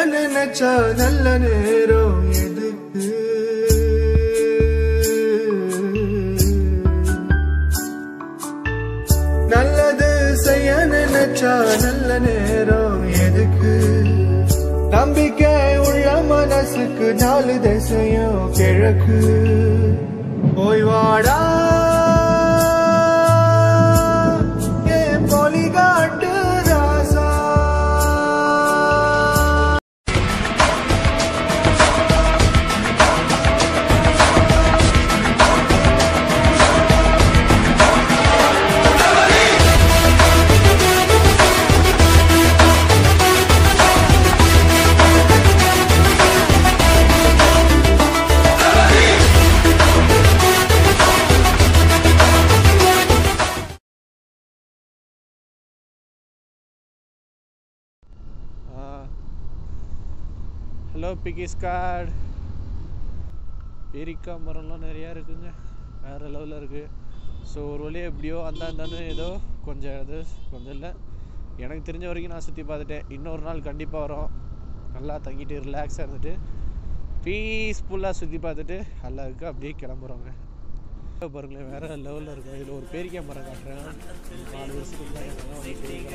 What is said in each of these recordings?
நினைச்சா நல்ல நேரம் எதுக்கு நல்லது செய்ய நினைச்சா நல்ல நேரம் எதுக்கு நம்பிக்கை உள்ள மனசுக்கு நாலு திசையும் கிழக்கு போய் வாடா ஏன் பொலி காட்டு ராசா ஹலோ பிகிஸ் கார்டு பேரிக்காய் மரம்லாம் நிறையா இருக்குங்க வேறு லெவலில் இருக்குது ஸோ ஒரு வழியாக எப்படியோ அந்தாந்தானு ஏதோ கொஞ்சம் இது கொஞ்சம் இல்லை எனக்கு தெரிஞ்ச வரைக்கும் நான் சுற்றி பார்த்துட்டேன் இன்னொரு நாள் கண்டிப்பாக வரோம் நல்லா தங்கிட்டு ரிலாக்ஸாக இருந்துட்டு பீஸ்ஃபுல்லாக சுற்றி பார்த்துட்டு அல்லாவுக்கு அப்படியே கிளம்புறோங்க இதோ பாருங்களேன் வேறு லெவலில் இருக்கும் இதில் ஒரு பேரிக்காய் மரம் காட்டுறேன் நாலு வருஷத்துக்கு தான் எனக்கு வந்து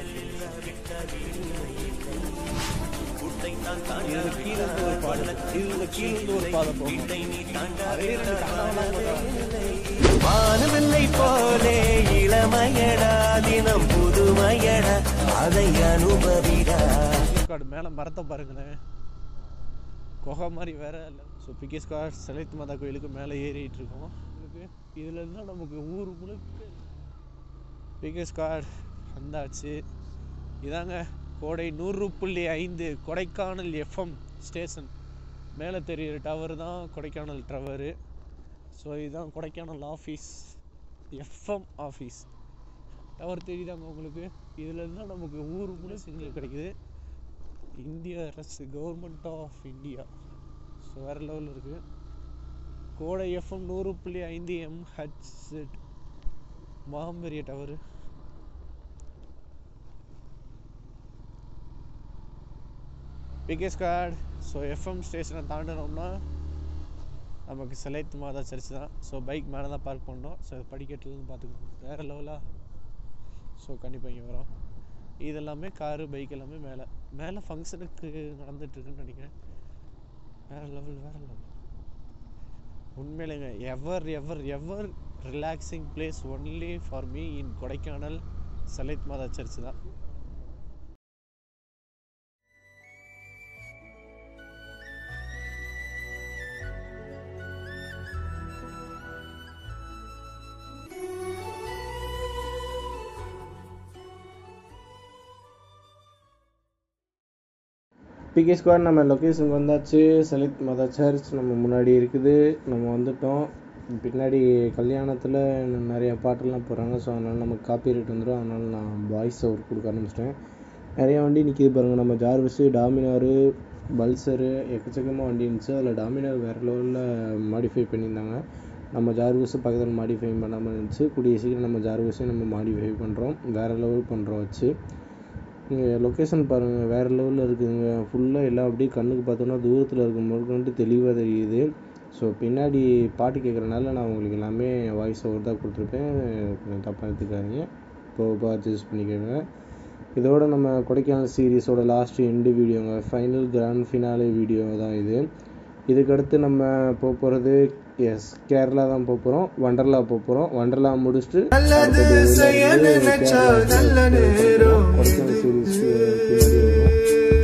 இதுல கீழ இருந்து ஒரு பாதை இதுல கீழ இருந்து ஒரு பாதை போகும் அதே ரெண்டு கண்ணாலாம் போட்டாங்க வானவில்லை போலே இளமையடா தினம் புதுமையடா அதை அனுபவிடா காடு மேலே மரத்தை பாருங்களேன் குகை மாதிரி வேற இல்லை ஸோ பிகேஸ் கார்ட் செலைத் மாதா கோயிலுக்கு மேலே ஏறிட்டு இருக்கோம் இதுக்கு இதுல இருந்தால் நமக்கு ஊர் முழுக்க பிகேஸ் கார்ட் வந்தாச்சு இதாங்க கோடை நூறு புள்ளி ஐந்து கொடைக்கானல் எஃப்எம் ஸ்டேஷன் மேலே தெரியிற டவர் தான் கொடைக்கானல் டவரு ஸோ இதுதான் Kodaikanal office FM office tower தெரியுதாங்க உங்களுக்கு இதில் இருந்தால் நமக்கு ஊர் முழு சிக்னல் கிடைக்குது இந்திய அரசு கவர்மெண்ட் ஆஃப் இந்தியா ஸோ வேறு லெவலில் இருக்குது கோடை எஃப்எம் நூறு புள்ளி ஐந்து எம் ஹெட்செட் மாம்பெரிய டவரு பிகேஸ் கார்டு ஸோ எஃப்எம் ஸ்டேஷனை தாண்டினோம்னா நமக்கு செலைத் மாதா சர்ச் தான் ஸோ பைக் மேலே தான் பார்க் பண்ணோம் ஸோ படிக்கட்டுலேருந்து பார்த்துக்கணும் வேறு லெவலாக ஸோ கண்டிப்பாக இங்கே வரோம் இது எல்லாமே காரு பைக் எல்லாமே மேலே மேலே ஃபங்க்ஷனுக்கு நடந்துட்டுருக்குன்னு நினைக்கிறேன் வேறு லெவல் வேறு லெவல் உண்மையிலேங்க ever ever ever relaxing place only for me in Kodaikanal Salette Matha church தான் பிகே ஸ்கொயர் நம்ம லொக்கேஷனுக்கு வந்தாச்சு சலித் மதா சர்ச் நம்ம முன்னாடி இருக்குது நம்ம வந்துட்டோம் பின்னாடி கல்யாணத்தில் நிறைய பாட்டெல்லாம் போடுறாங்க ஸோ அதனால் நமக்கு காப்பி ரேட் வந்துடும் அதனால் நான் வாய்ஸ் ஓவர் கொடுக்க ஆரம்பிச்சிட்டேன் நிறைய வண்டி நிற்கிது பாருங்கள் நம்ம ஜார்விஸு டாமினாரு பல்சரு எக்கச்சக்கமாக வண்டி இருந்துச்சு அதில் டாமினார் வேறு லெவலில் மாடிஃபை பண்ணியிருந்தாங்க நம்ம ஜார்விஸு பக்கத்தில் மாடிஃபை பண்ணாமல் இருந்துச்சு கூடிய சீக்கிரம் நம்ம ஜார்விஸையும் நம்ம மாடிஃபை பண்ணுறோம் வேறு லெவல் பண்ணுறோம் வச்சு இங்கே லொக்கேஷன் பாருங்கள் வேறு லெவலில் இருக்குதுங்க ஃபுல்லாக எல்லாம் அப்படியே கண்ணுக்கு பார்த்தோன்னா தூரத்தில் இருக்கும் முதற்கொண்டு தெளிவாக தெரியுது ஸோ பின்னாடி பாட்டு கேட்குறனால நான் உங்களுக்கு எல்லாமே வாய்ஸ் ஓவர் தான் கொடுத்துருப்பேன் கொஞ்சம் தப்பாக எடுத்துக்காதீங்க போக பார்த்து யூஸ் பண்ணிக்கோங்க இதோட நம்ம கொடைக்கானல் சீரீஸோட லாஸ்ட் எண்டு வீடியோங்க ஃபைனல் கிராண்ட் ஃபினாலே வீடியோ தான் இது இதுக்கடுத்து நம்ம போக போகிறது எஸ் கேரளா தான் போக போகிறோம் வண்டர்லா போக போகிறோம் வண்டர்லா முடிச்சுட்டு நல்லது அடுத்தது வந்து செய்ய நினைச்சா கேரளா நல்ல நேரம் கொடைக்கானல் சீரீஸ் பின்னாடி வரும்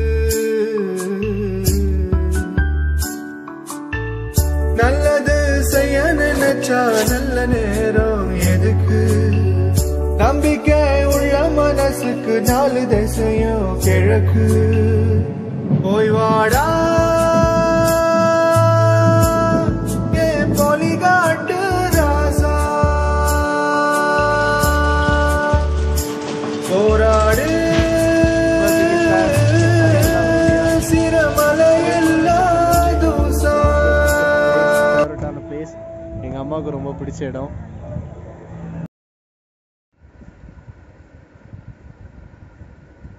நல்லது செய்ய நினைச்சா நல்ல நேரம் எதுக்கு நம்பிக்கை உள்ள மனசுக்கு நாலு திசையும் கிழக்கு போய் வாடா ஏன் பொலி காட்டு ராசா போராடு சிரமலையில்லா தூசா ஃபேவரட்டான பிளேஸ் எங்கள் அம்மாவுக்கு ரொம்ப பிடிச்ச இடம்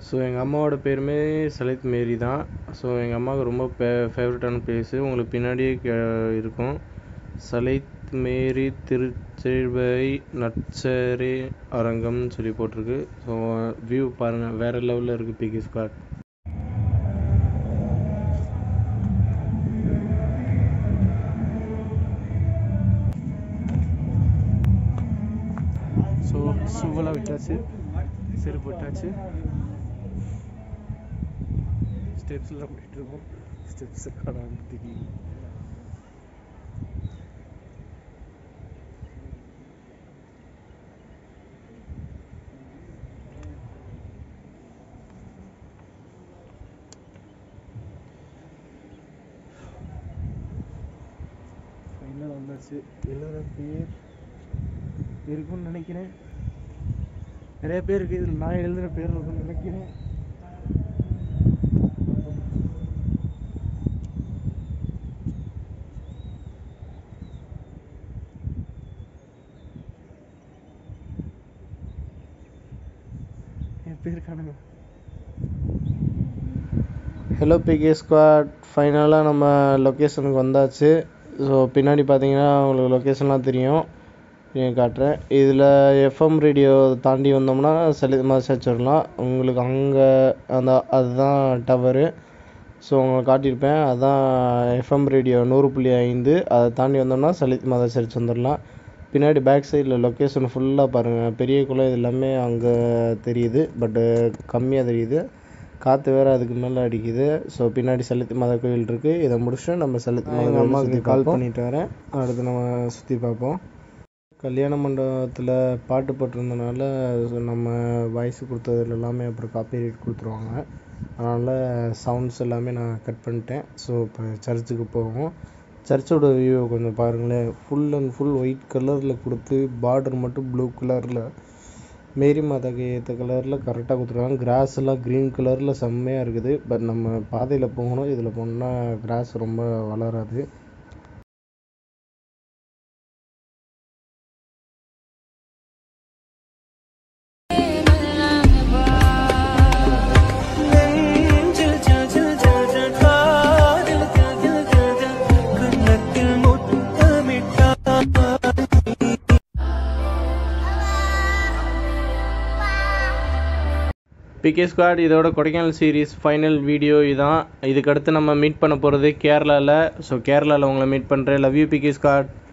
ஸோ எங்கள் அம்மாவோட பேருமே சலித் மேரி தான் ஸோ எங்கள் அம்மாவுக்கு ரொம்ப ஃபே ஃபேவரட்டான பிளேஸு உங்களுக்கு பின்னாடியே கே இருக்கும் சலித் மேரி திருச்செல்வை நட்சரி அரங்கம்னு சொல்லி போட்டிருக்கு ஸோ வியூ பாருங்கள் வேறு லெவலில் இருக்குது பிகே ஸ்குவாட் ஸோ ஷூவெல்லாம் விட்டாச்சு செருப்பு விட்டாச்சு ஸ்டெப்ஸ்லாம் போயிட்டு இருக்கோம் ஸ்டெப்ஸ் காணாமல் திடீர்னு ஃபைனலாக வந்தாச்சு எழுதுகிற பேர் இருக்கும்னு நினைக்கிறேன் நிறைய பேர் இருக்கு இதில் நான் எழுதுகிற பேர் இருக்கும்னு நினைக்கிறேன் என் பேர் காணுங்க ஹலோ பிகே ஸ்குவாட் ஃபைனலாக நம்ம லொக்கேஷனுக்கு வந்தாச்சு ஸோ பின்னாடி பார்த்தீங்கன்னா உங்களுக்கு லொக்கேஷன்லாம் தெரியும் நான் காட்டுறேன் இதில் எஃப்எம் ரேடியோ தாண்டி வந்தோம்னா சலித் மசாச் வரலாம் உங்களுக்கு அங்கே அந்த அதுதான் டவரு ஸோ உங்களுக்கு காட்டியிருப்பேன் அதான் எஃப்எம் ரேடியோ நூறு புள்ளி ஐந்து அதை தாண்டி வந்தோம்னா சலித் மாதா சர்ச் வந்துடலாம் பின்னாடி பேக் சைடில் லொக்கேஷன் ஃபுல்லாக பாருங்கள் பெரிய குளம் இது எல்லாமே அங்கே தெரியுது பட்டு கம்மியாக தெரியுது காற்று வேறு அதுக்கு மேலே அடிக்குது ஸோ பின்னாடி சலித் மாதா கோயில் இருக்குது இதை முடிச்சுட்டு நம்ம சலித் மாதா அம்மாவுக்கு கால் பண்ணிட்டு வரேன் அடுத்து நம்ம சுற்றி பார்ப்போம் கல்யாண மண்டபத்தில் பாட்டு போட்டிருந்தனால நம்ம வாய்ஸ் கொடுத்ததுல எல்லாமே அப்புறம் காப்பிரைட் கொடுத்துருவாங்க அதனால் சவுண்ட்ஸ் எல்லாமே நான் கட் பண்ணிட்டேன் ஸோ இப்போ சர்ச்சுக்கு போவோம் சர்ச்சோட வியூ கொஞ்சம் பாருங்களேன் ஃபுல் அண்ட் ஃபுல் ஒயிட் கலரில் கொடுத்து பார்டர் மட்டும் ப்ளூ கலரில் மேரி மாதாக்கு ஏற்ற கலரில் கரெக்டாக கொடுத்துருக்காங்க கிராஸ் எல்லாம் க்ரீன் கலரில் செம்மையாக இருக்குது பட் நம்ம பாதையில் போகணும் இதில் போனோம்னா கிராஸ் ரொம்ப வளராது நெஞ்சில் ஜல் ஜல் ஜல் ஜல் காதில் ஜல் ஜல் ஜல் ஜல் கன்னத்தில் முத்தமிட்டாய் பிகே ஸ்குவாட் இதோட கொடைக்கானல் சீரிஸ் ஃபைனல் வீடியோ இதான் இதுக்கடுத்து நம்ம மீட் பண்ண போகிறது கேரளாவில் ஸோ கேரளாவில் உங்களை மீட் பண்ணுறேன் லவ் யூ பிகே ஸ்குவாட்